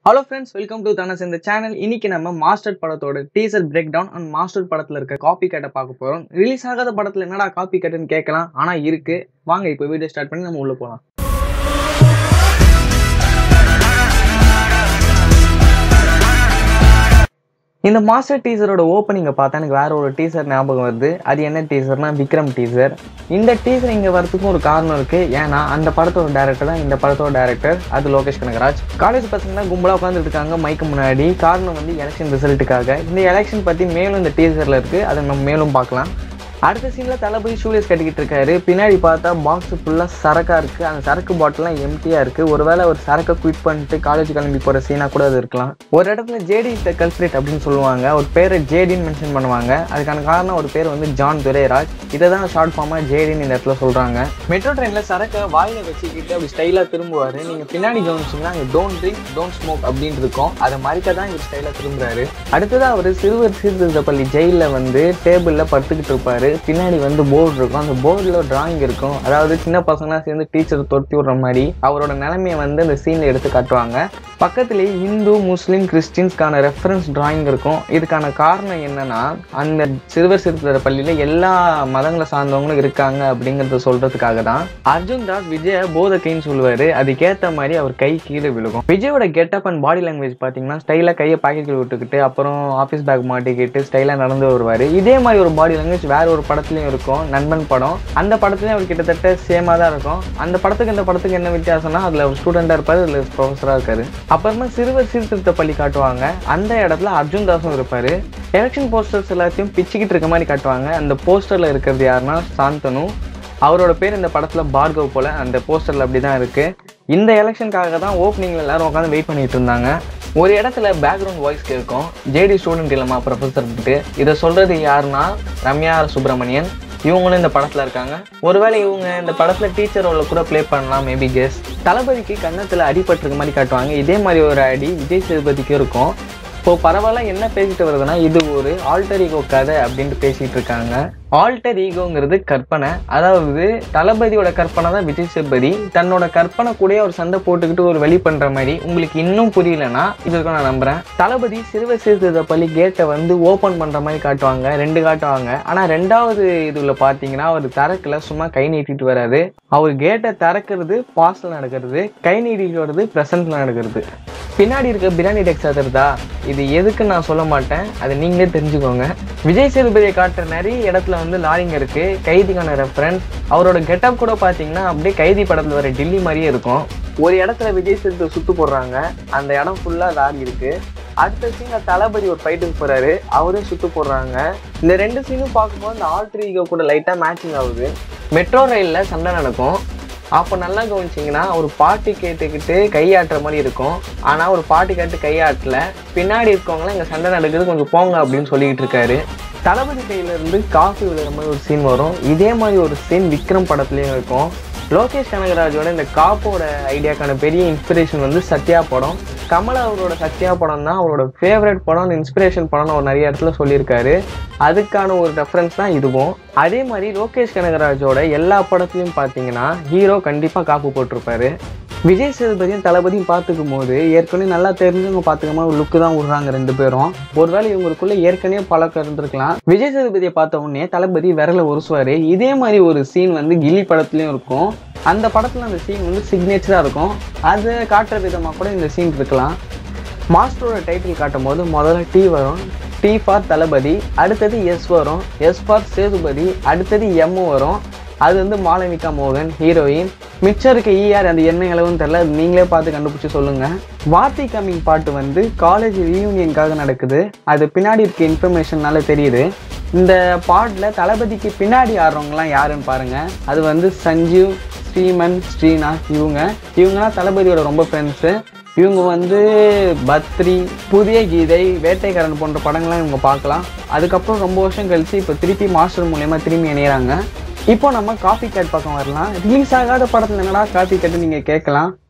hello friends welcome to Dhanas இந்த channel இன்னைக்கு நம்ம மாஸ்டர் படத்தோட teaser breakdown and Master படத்துல இருக்க காப்பி கட்டை பார்க்க போறோம் ரிலீஸ் ஆகாத படத்துல என்னடா காப்பி கட்டுன்னு கேட்கலாம் ஆனா இருக்கு வாங்க இப்போ வீடியோ ஸ்டார்ட் பண்ணி நம்ம உள்ள போலாம் இந்த மாஸ்டர் டீசரோட ஓப்பனிங்கை பார்த்தா எனக்கு வேற ஒரு டீசர் ஞாபகம் வருது அது என்ன டீசர்னா விக்ரம் டீசர் இந்த டீசர் இங்கே வரதுக்கும் ஒரு காரணம் இருக்கு ஏன்னா அந்த படத்தோட டேரக்டர் தான் இந்த படத்தோட டேரக்டர் அது லோகேஷ் கனகராஜ் காலேஜ் பசங்க தான் கும்பலாக உட்காந்துட்டு இருக்காங்க மைக்கு முன்னாடி காரணம் வந்து எலெக்ஷன் ரிசல்ட்டுக்காக இந்த எலெக்ஷன் பற்றி மேலும் இந்த டீசரில் இருக்கு அதை நம்ம மேலும் பார்க்கலாம் அடுத்த சீனில் தளபதி ஷூலேஸ் கட்டிக்கிட்டு இருக்காரு பின்னாடி பார்த்தா பாக்ஸ் ஃபுல்லாக சரக்காக இருக்குது அந்த சரக்கு பாட்டிலாம் எம்டியாக இருக்குது ஒருவேளை ஒரு சரக்கை குவிட் பண்ணிட்டு காலேஜ் கிளம்பி போகிற சீனாக கூட அது இருக்கலாம் ஒரு இடத்துல ஜேடி த கல்பிரேட் அப்படின்னு சொல்லுவாங்க ஒரு பேரை ஜேடின்னு மென்ஷன் பண்ணுவாங்க அதுக்கான காரணம் ஒரு பேர் வந்து ஜான் துரைராஜ் இதை தான் ஷார்ட் ஃபார்மாக ஜேடின்னு இந்த இடத்துல சொல்கிறாங்க மெட்ரோ ட்ரெயினில் சரக்கை வாயில் வச்சுக்கிட்டு அப்படி ஸ்டைலாக திரும்புவார் நீங்கள் பின்னாடி கவனிச்சிங்கன்னா அங்கே டோன்ட் ட்ரிங்க் டோன்ட் ஸ்மோக் அப்படின்னு இருக்கும் அதை மறைக்க தான் இவர் ஸ்டைலாக திரும்புறாரு அடுத்ததாக அவர் சிறுவர் சீர்திருத்தப்பள்ளி ஜெயிலில் வந்து டேபிளில் படுத்துக்கிட்டு இருப்பாரு பின்னாடி வந்து போர்டு இருக்கும் அந்த போர்டில் டிராயிங் இருக்கும் அதாவது சின்ன பசங்களாம் சேர்ந்து டீச்சர் தொட்டி விடுற மாதிரி அவரோட நிலைமையை வந்து அந்த சீனில் எடுத்து காட்டுவாங்க பக்கத்துலேயே இந்து முஸ்லீம் கிறிஸ்டின்ஸ்க்கான ரெஃபரன்ஸ் டிராயிங் இருக்கும் இதுக்கான காரணம் என்னன்னா அந்த சிறுவர் சிறுத்தை பள்ளியில் எல்லா மதங்களை சார்ந்தவங்களும் இருக்காங்க அப்படிங்கிறத சொல்றதுக்காக தான் அர்ஜுன் தாஸ் விஜய போதக்கைன்னு சொல்லுவாரு அதுக்கேற்ற மாதிரி அவர் கை கீழே விழுகும் விஜயோட கெட்டப் அண்ட் பாடி லாங்குவேஜ் பார்த்தீங்கன்னா ஸ்டைலாக கையை பாக்கெட்டில் விட்டுக்கிட்டு அப்புறம் ஆஃபீஸ் பேக் மாட்டிக்கிட்டு ஸ்டைலாக நடந்து வருவார் இதே மாதிரி ஒரு பாடி லாங்குவேஜ் வேற ஒரு படத்துலையும் இருக்கும் நண்பன் படம் அந்த படத்துலையும் அவர் கிட்டத்தட்ட சேமாக தான் இருக்கும் அந்த படத்துக்கு இந்த படத்துக்கு என்ன வித்தியாசம்னா அதில் ஒரு ஸ்டூடெண்டாக இருப்பார் அதில் ப்ரொஃபஸராக இருக்காரு அப்புறமா சிறுவர் சீர்திருத்த பள்ளி காட்டுவாங்க அந்த இடத்துல அர்ஜுன் தாஸும் இருப்பார் எலெக்ஷன் போஸ்டர்ஸ் எல்லாத்தையும் பிச்சுக்கிட்டு இருக்க மாதிரி காட்டுவாங்க அந்த போஸ்டரில் இருக்கிறது யாருன்னா சாந்தனு அவரோட பேர் இந்த படத்தில் பார்கவ் போல அந்த போஸ்டரில் அப்படி தான் இருக்குது இந்த எலெக்ஷனுக்காக தான் ஓப்பனிங்கில் எல்லாரும் உட்காந்து வெயிட் பண்ணிட்டு இருந்தாங்க ஒரு இடத்துல பேக்ரவுண்ட் வாய்ஸ் கேட்கும் ஜேடி ஸ்டூடெண்ட் இல்லைம்மா ப்ரொஃபஸர்கிட்ட இதை சொல்கிறது யாருன்னா ரம்யா சுப்பிரமணியன் இவங்களும் இந்த படத்தில் இருக்காங்க ஒருவேளை இவங்க இந்த படத்தில் டீச்சர் ரோலில் கூட ப்ளே பண்ணலாம் மேபி கெஸ் தளபதிக்கு கன்னத்தில் அடிபட்டிருக்க மாதிரி காட்டுவாங்க இதே மாதிரி ஒரு அடி விஜய் சேதுபதிக்கு இருக்கும் இப்போ பரவாயில்ல என்ன பேசிட்டு வருதுன்னா இது ஒரு ஆல்டர் ஈகோ கதை அப்படின்ட்டு பேசிட்டு இருக்காங்க ஆல்டர் ஈகோங்கிறது கற்பனை அதாவது தளபதியோட கற்பனை தான் விஜய் சேதுபதி தன்னோட கற்பனை கூட ஒரு சண்டை போட்டுக்கிட்டு ஒரு வெளி பண்ற மாதிரி உங்களுக்கு இன்னும் புரியலன்னா இதுக்கு நான் நம்புறேன் தளபதி சிறுவர் சீர்திருத்த பள்ளி கேட்டை வந்து ஓபன் பண்ற மாதிரி காட்டுவாங்க ரெண்டு காட்டுவாங்க ஆனா ரெண்டாவது இதுல பாத்தீங்கன்னா அவர் திறக்கல சும்மா கை நீட்டிட்டு வராது அவர் கேட்டை திறக்கிறது பாஸ்ட்ல நடக்கிறது கை நீட்டிட்டு வர்றது பிரசன்ட்ல நடக்கிறது பின்னாடி இருக்க பிரியாணி டெக்ஸ் அதிர்தா இது எதுக்கு நான் சொல்ல மாட்டேன் அதை நீங்களே தெரிஞ்சுக்கோங்க விஜய் சேதுபதியை காட்டுற நிறைய இடத்துல வந்து லாரிங்க இருக்கு கைதிக்கான ரெஃபரன்ஸ் அவரோட கெட்டப் கூட பார்த்தீங்கன்னா அப்படியே கைதி படத்தில் வர டெல்லி மாதிரியே இருக்கும் ஒரு இடத்துல விஜய் சேதுபதி சுத்து போடுறாங்க அந்த இடம் ஃபுல்லாக லாரி இருக்கு அடுத்த சீன்ல தளபதி ஒரு ஃபைட்டுக்கு போறாரு அவரும் சுத்து போடுறாங்க இந்த ரெண்டு சீனும் பார்க்கும்போது இந்த ஆல்ட்ரி ஈகோ கூட லைட்டாக மேட்சிங் ஆகுது மெட்ரோ ரயிலில் சண்டை நடக்கும் அப்போ நல்லா கவனிச்சிங்கன்னா ஒரு பாட்டு கேட்டுக்கிட்டு கையாட்டுற மாதிரி இருக்கும் ஆனால் ஒரு பாட்டு கேட்டு கையாட்டல பின்னாடி இருக்கவங்களாம் இங்கே சண்டை நடக்குது கொஞ்சம் போங்க அப்படின்னு சொல்லிக்கிட்டு இருக்காரு தளபதி கையிலேருந்து காஃபி விழுற மாதிரி ஒரு சீன் வரும் இதே மாதிரி ஒரு சீன் விக்ரம் படத்துலேயும் இருக்கும் லோகேஷ் கனகராஜோட இந்த காப்போட ஐடியாக்கான பெரிய இன்ஸ்பிரேஷன் வந்து சத்யா படம் கமல் அவரோட சத்யா படம் தான் அவரோட ஃபேவரட் படம் இன்ஸ்பிரேஷன் படம்னு அவர் நிறைய இடத்துல சொல்லியிருக்காரு அதுக்கான ஒரு ரெஃபரன்ஸ் தான் இதுவும் அதே மாதிரி லோகேஷ் கனகராஜோட எல்லா படத்துலையும் பார்த்தீங்கன்னா ஹீரோ கண்டிப்பாக காப்பு போட்டிருப்பாரு விஜய் சேதுபதியும் தளபதியும் பார்த்துக்கும் போது ஏற்கனவே நல்லா தெரிஞ்சவங்க பார்த்துக்கமா ஒரு லுக்கு தான் விடுறாங்க ரெண்டு பேரும் ஒருவேளை இவங்களுக்குள்ள ஏற்கனவே பழக்கம் இருந்திருக்கலாம் விஜய் சேதுபதியை பார்த்த உடனே தளபதி விரல உருசுவாரு இதே மாதிரி ஒரு சீன் வந்து கில்லி படத்துலயும் இருக்கும் அந்த படத்துல அந்த சீன் வந்து சிக்னேச்சரா இருக்கும் அதை காட்டுற விதமா கூட இந்த சீன் இருக்கலாம் மாஸ்டரோட டைட்டில் காட்டும் போது முதல்ல டி வரும் டி ஃபார் தளபதி அடுத்தது எஸ் வரும் எஸ் ஃபார் சேதுபதி அடுத்தது எம் வரும் அது வந்து மாளவிகா மோகன் ஹீரோயின் மிச்சம் இருக்க ஈஆர் அந்த என்ன அளவுன்னு தெரில அது நீங்களே பார்த்து கண்டுபிடிச்சி சொல்லுங்க வார்த்தை கம்மிங் பாட்டு வந்து காலேஜ் ரீயூனியனுக்காக நடக்குது அது பின்னாடி இருக்க இன்ஃபர்மேஷன்னால தெரியுது இந்த பாட்டில் தளபதிக்கு பின்னாடி ஆடுறவங்கலாம் யாருன்னு பாருங்க அது வந்து சஞ்சீவ் ஸ்ரீமன் ஸ்ரீநாத் இவங்க இவங்கலாம் தளபதியோட ரொம்ப ஃப்ரெண்ட்ஸு இவங்க வந்து பத்ரி புதிய கீதை வேட்டைக்காரன் போன்ற படங்கள்லாம் இவங்க பார்க்கலாம் அதுக்கப்புறம் ரொம்ப வருஷம் கழிச்சு இப்போ திருப்பி மாஸ்டர் மூலயமா திரும்பி இணையறாங்க இப்போ நம்ம காப்பி கேட் பக்கம் வரலாம் ரிலீஸ் ஆகாத படத்துல என்னடா காப்பி கேட்டு நீங்க கேட்கலாம்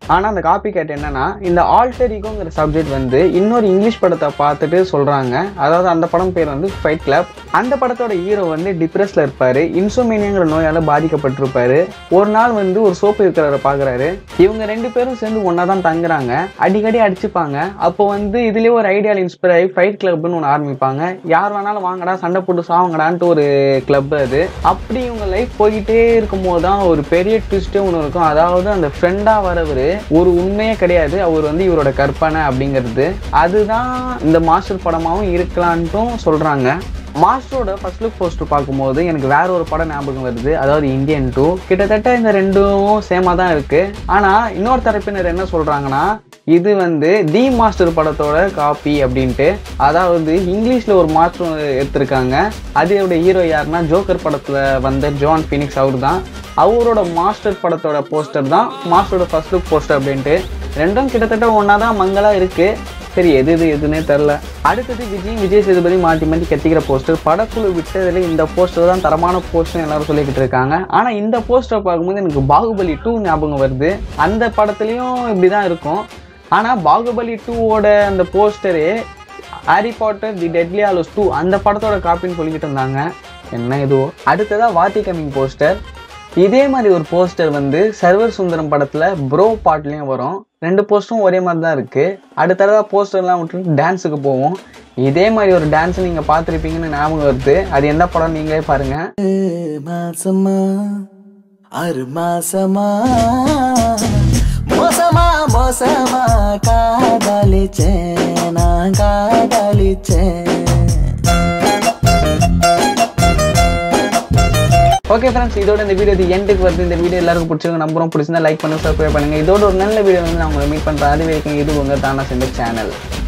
ஆனால் அந்த காப்பி கேட் என்னன்னா இந்த ஆல்டர் ஈகோங்கிற சப்ஜெக்ட் வந்து இன்னொரு இங்கிலீஷ் படத்தை பார்த்துட்டு சொல்கிறாங்க அதாவது அந்த படம் பேர் வந்து ஃபைட் கிளப் அந்த படத்தோட ஹீரோ வந்து டிப்ரெஸ்ல இருப்பாரு இன்சோமேனியாங்கிற நோயால பாதிக்கப்பட்டிருப்பாரு ஒரு நாள் வந்து ஒரு சோப்பு இருக்கிறவரை பார்க்குறாரு இவங்க ரெண்டு பேரும் சேர்ந்து ஒன்றா தான் தங்குறாங்க அடிக்கடி அடிச்சுப்பாங்க அப்போ வந்து இதுலேயே ஒரு ஐடியாவில் இன்ஸ்பயர் ஆகி ஃபைட் கிளப்னு ஒன்று ஆரம்பிப்பாங்க யார் வேணாலும் வாங்கடா சண்டை போட்டு சாவங்கடான்ட்டு ஒரு கிளப் அது அப்படி இவங்க லைஃப் போய்கிட்டே இருக்கும்போது தான் ஒரு பெரிய ட்விஸ்டே ஒன்று இருக்கும் அதாவது அந்த ஃப்ரெண்டாக வரவர் ஒரு உண்மையே கிடையாது அவர் வந்து இவரோட கற்பனை அப்படிங்கிறது அதுதான் இந்த மாஸ்டர் படமாகவும் இருக்கலான்ட்டும் சொல்கிறாங்க மாஸ்டரோட ஃபர்ஸ்ட் லுக் போஸ்டர் பார்க்கும்போது எனக்கு வேற ஒரு படம் ஞாபகம் வருது அதாவது இந்தியன் டூ கிட்டத்தட்ட இந்த ரெண்டும் சேமாக தான் இருக்கு ஆனால் இன்னொரு தரப்பினர் என்ன சொல்றாங்கன்னா இது வந்து தி மாஸ்டர் படத்தோட காப்பி அப்படின்ட்டு அதாவது இங்கிலீஷில் ஒரு மாற்றம் எடுத்திருக்காங்க அதோட ஹீரோ யாருன்னா ஜோக்கர் படத்தில் வந்த ஜான் ஃபினிக்ஸ் அவர் தான் அவரோட மாஸ்டர் படத்தோட போஸ்டர் தான் மாஸ்டரோட ஃபர்ஸ்ட் லுக் போஸ்டர் அப்படின்ட்டு ரெண்டும் கிட்டத்தட்ட ஒன்றா தான் மங்களாக இருக்குது சரி எது எது எதுன்னே தெரில அடுத்தது விஜய் விஜய் சேதுபதி மாற்றி மாற்றி கத்திக்கிற போஸ்டர் படக்குழு விட்டதுல இந்த போஸ்டர் தான் தரமான போஸ்டர் எல்லாரும் சொல்லிக்கிட்டு இருக்காங்க ஆனால் இந்த போஸ்டர் பார்க்கும்போது எனக்கு பாகுபலி டூ ஞாபகம் வருது அந்த படத்துலையும் இப்படி தான் இருக்கும் ஆனால் பாகுபலி டூவோட அந்த போஸ்டரே Harry Potter the Deadly Hallows two அந்த படத்தோட காப்பின்னு சொல்லிக்கிட்டு இருந்தாங்க என்ன இதுவோ அடுத்ததா வாத்தி கமிங் போஸ்டர் இதே மாதிரி ஒரு போஸ்டர் வந்து சர்வர் சுந்தரம் படத்துல ப்ரோ பாட்லயும் வரும் ரெண்டு போஸ்டரும் ஒரே மாதிரி தான் இருக்கு அடுத்ததா போஸ்டர்லாம் விட்டுட்டு டான்ஸுக்கு போவோம் இதே மாதிரி ஒரு டான்ஸ் நீங்க பார்த்துருப்பீங்கன்னு ஞாபகம் வருது அது எந்த படம் நீங்களே பாருங்க மாசமா ஆறு மாசமா மோசமா மோசமா காதலிச்சேன் நான் காதலிச்சேன் ஓகே ஃப்ரெண்ட்ஸ் இதோட இந்த வீடியோ இது எண்டுக்கு வருது இந்த வீடியோ எல்லாருக்கும் பிடிச்சிருங்க நம்புறோம் பிடிச்சிருந்தா லைக் பண்ணுங்க சப்ஸ்கிரைப் பண்ணுங்க இதோட ஒரு நல்ல வீடியோ வந்து நான் உங்களை மீட் பண்றேன் அது வரைக்கும் இது உங்க தானா சென்ற சேனல்